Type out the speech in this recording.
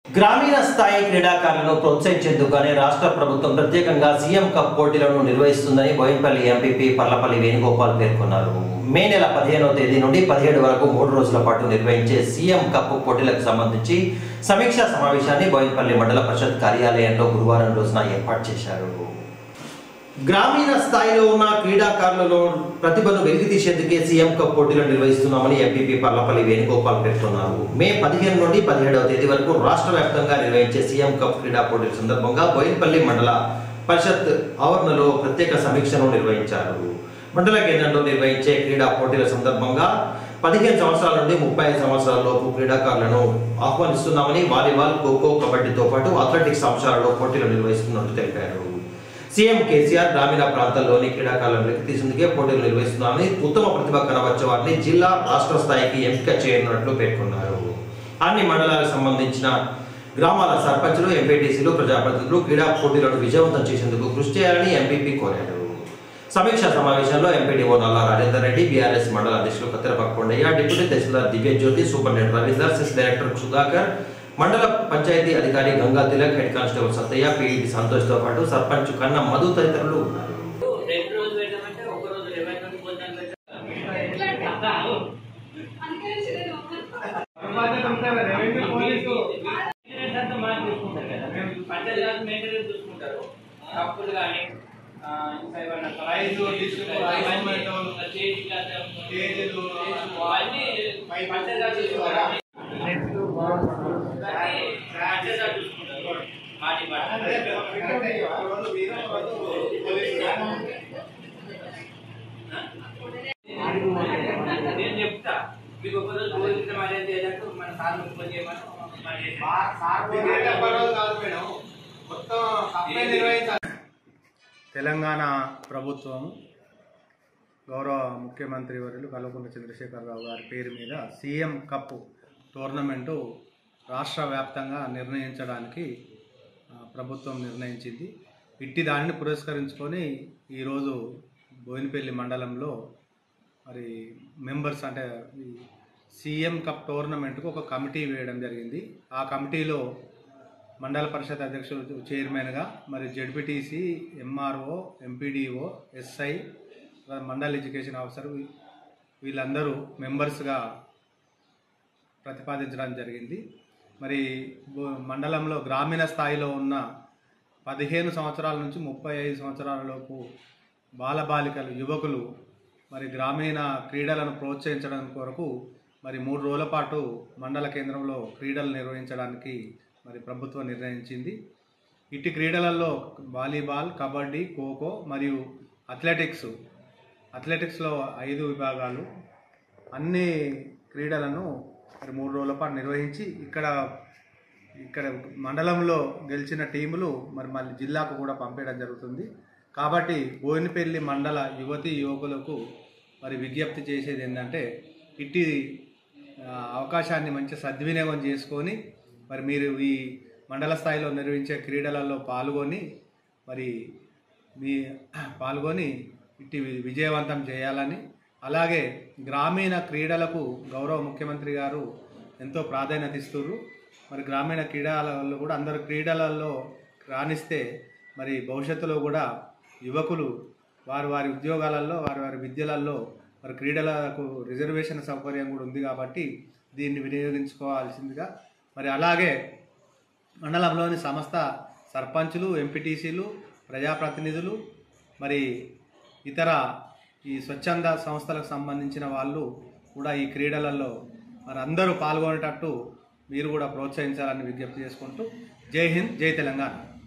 గ్రామీణ స్థాయి క్రీడాకారులను ప్రోత్సహించేందుకుగానే రాష్ట్ర ప్రభుత్వం ప్రత్యేకంగా సీఎం కప్ పోటీలను నిర్వహిస్తుందని బోయినపల్లి ఎంపీపీ పర్లపల్లి వేణుగోపాల్ పేర్కొన్నారు మే నెల పదిహేనవ తేదీ నుండి పదిహేడు వరకు మూడు రోజుల పాటు నిర్వహించే సీఎం కప్ పోటీలకు సంబంధించి సమీక్షా సమావేశాన్ని బోయినపల్లి మండల పరిషత్ కార్యాలయంలో గురువారం రోజున ఏర్పాటు చేశారు గ్రామీణ స్థాయిలో ఉన్న క్రీడాకారులలో ప్రతిభను వెలికితీసేందుకే సీఎం కప్ పోటీలు నిర్వహిస్తున్నామని ఎంపీపీ పర్లపల్లి వేణుగోపాల్ పేర్కొన్నారు మే పదిహేను నుండి పదిహేడవ తేదీ వరకు రాష్ట్ర వ్యాప్తంగా నిర్వహించే సీఎం కప్ క్రీడా పోటీల సందర్భంగా బోయినపల్లి మండల పరిషత్ ఆవరణలో ప్రత్యేక సమీక్షను నిర్వహించారు మండల కేంద్రంలో నిర్వహించే క్రీడా పోటీల సందర్భంగా పదిహేను సంవత్సరాల నుండి ముప్పై ఐదు సంవత్సరాల లోపు క్రీడాకారులను ఆహ్వానిస్తున్నామని వాలీబాల్ ఖోఖో కబడ్డీతో పాటు అథ్లెటిక్స్ అంశాలలో పోటీలు నిర్వహిస్తున్నట్టు తెలిపారు సీఎం కేసీఆర్ గ్రామీణ ప్రాంతాల్లోని క్రీడాకారులను వెలికితీసేందుకే పోటీలు నిర్వహిస్తున్నామని ఉత్తమ ప్రతిభ కనవచ్చే వారిని జిల్లా రాష్ట్ర స్థాయికి ఎంపిక చేయనున్నట్లు పేర్కొన్నారు అన్ని మండలాలకు సంబంధించిన గ్రామాల సర్పంచులు ఎంపీటీసీలు ప్రజాప్రతినిధులు క్రీడా పోటీలను విజయవంతం చేసేందుకు కృషి చేయాలని ఎంపీపీ కోరారు సమీక్షా సమావేశంలో ఎంపీడీఓ నల్లా రాజేందర్ రెడ్డి బీఆర్ఎస్ మండల అధ్యక్షులు Katterapaka Kondaiah deputy tahsildar Divyajyothi superintendent Ravinder cess director Sudhakar మండల పంచాయతీ అధికారి Ganga Tilak head constable Sattaiah PED సంతోష్తో పాటు సర్పంచ్ కన్న మధు తదితరులు ఉన్నారు రెండు రోజులు పెట్టమంటే ఒక రోజు ఇరవై మంది భోజనం పెట్టాలి అంతా మనం చూసుకుంటారు కదా పంటలు కాదు మెయింటెనెన్స్ చూసుకుంటారు కప్పులు కానీ ఇంకా ఏమన్నా రైసు, డిస్కు, రైసు మెటల్, చేతి గ్లాస్ కేజీలు, అన్నీ పంటలు కాదు చూసుకుంటారు కానీ పంటలు కాదు చూసుకుంటారు మాటి మాట నేను చెప్తా మీకు ఒక రోజు భోజనం మర్యాద చేయడానికి మన సార్ ఫోన్ చేయమని మరి తెలంగాణ ప్రభుత్వం గౌరవ ముఖ్యమంత్రి వర్యులు కల్వకుంట్ల చంద్రశేఖరరావు గారి పేరు మీద సీఎం కప్ టోర్నమెంటు రాష్ట్ర వ్యాప్తంగా నిర్ణయించడానికి ఆ, ప్రభుత్వం నిర్ణయించింది ఇట్టి దానిని పురస్కరించుకొని ఈరోజు బోయినపల్లి మండలంలో మరి మెంబర్స్ అంటే ఈ సీఎం కప్ టోర్నమెంట్కు ఒక కమిటీ వేయడం జరిగింది ఆ కమిటీలో మండల పరిషత్ అధ్యక్షులు చైర్మన్గా మరి ZPTC MRO MPDO SI mandal education officer వీ- వీళ్ళందరూ మెంబర్స్గా ప్రతిపాదించడం జరిగింది మరి బో- మండలంలో గ్రామీణ స్థాయిలో ఉన్న పదిహేను సంవత్సరాల నుంచి ముప్పై ఐదు సంవత్సరాల లోపు బాలబాలికలు యువకులు మరి గ్రామీణ క్రీడలను ప్రోత్సహించడం కొరకు మరి మూడు రోజుల పాటు మండల కేంద్రంలో క్రీడలు నిర్వహించడానికి మరి ప్రభుత్వం నిర్ణయించింది ఇట్టి క్రీడలలో వాలీబాల్ కబడ్డీ ఖోఖో మరియు అథ్లెటిక్స్ అథ్లెటిక్స్లో ఐదు విభాగాలు అన్ని క్రీడలను మరి మూడు రోజుల పాటు నిర్వహించి ఇక్కడ ఇక్కడ మండలంలో గెలిచిన టీములు మరి మళ్ళీ జిల్లాకు కూడా పంపించడం జరుగుతుంది కాబట్టి బోయినపల్లి మండల యువతి యువకులకు మరి విజ్ఞప్తి చేసేది ఏంటంటే ఇట్టి ఆ, అవకాశాన్ని మంచి సద్వినియోగం చేసుకొని మరి మీరు ఈ మండల స్థాయిలో నిర్వహించే క్రీడలలో పాల్గొని మరి మీ పాల్గొని ఇట్టి వి- విజయవంతం చేయాలని అలాగే గ్రామీణ క్రీడలకు గౌరవ ముఖ్యమంత్రి గారు ఎంతో ప్రాధాన్యత ఇస్తున్నారు మరి గ్రామీణ క్రీడలలో కూడా అందరు క్రీడలలో రాణిస్తే మరి భవిష్యత్తులో కూడా యువకులు వారి వారి ఉద్యోగాలలో వారి వారి విద్యలలో మరి క్రీడలకు రిజర్వేషన్ సౌకర్యం కూడా ఉంది కాబట్టి దీన్ని వినియోగించుకోవాల్సిందిగా మరి అలాగే మండలంలోని సమస్త సర్పంచులు ఎంపీటీసీలు ప్రజాప్రతినిధులు మరి ఇతర ఈ స్వచ్ఛంద సంస్థలకు సంబంధించిన వాళ్ళు కూడా ఈ క్రీడలలో మరి అందరూ పాల్గొనేటట్టు మీరు కూడా ప్రోత్సహించాలని విజ్ఞప్తి చేసుకుంటూ జై హింద్ జై తెలంగాణ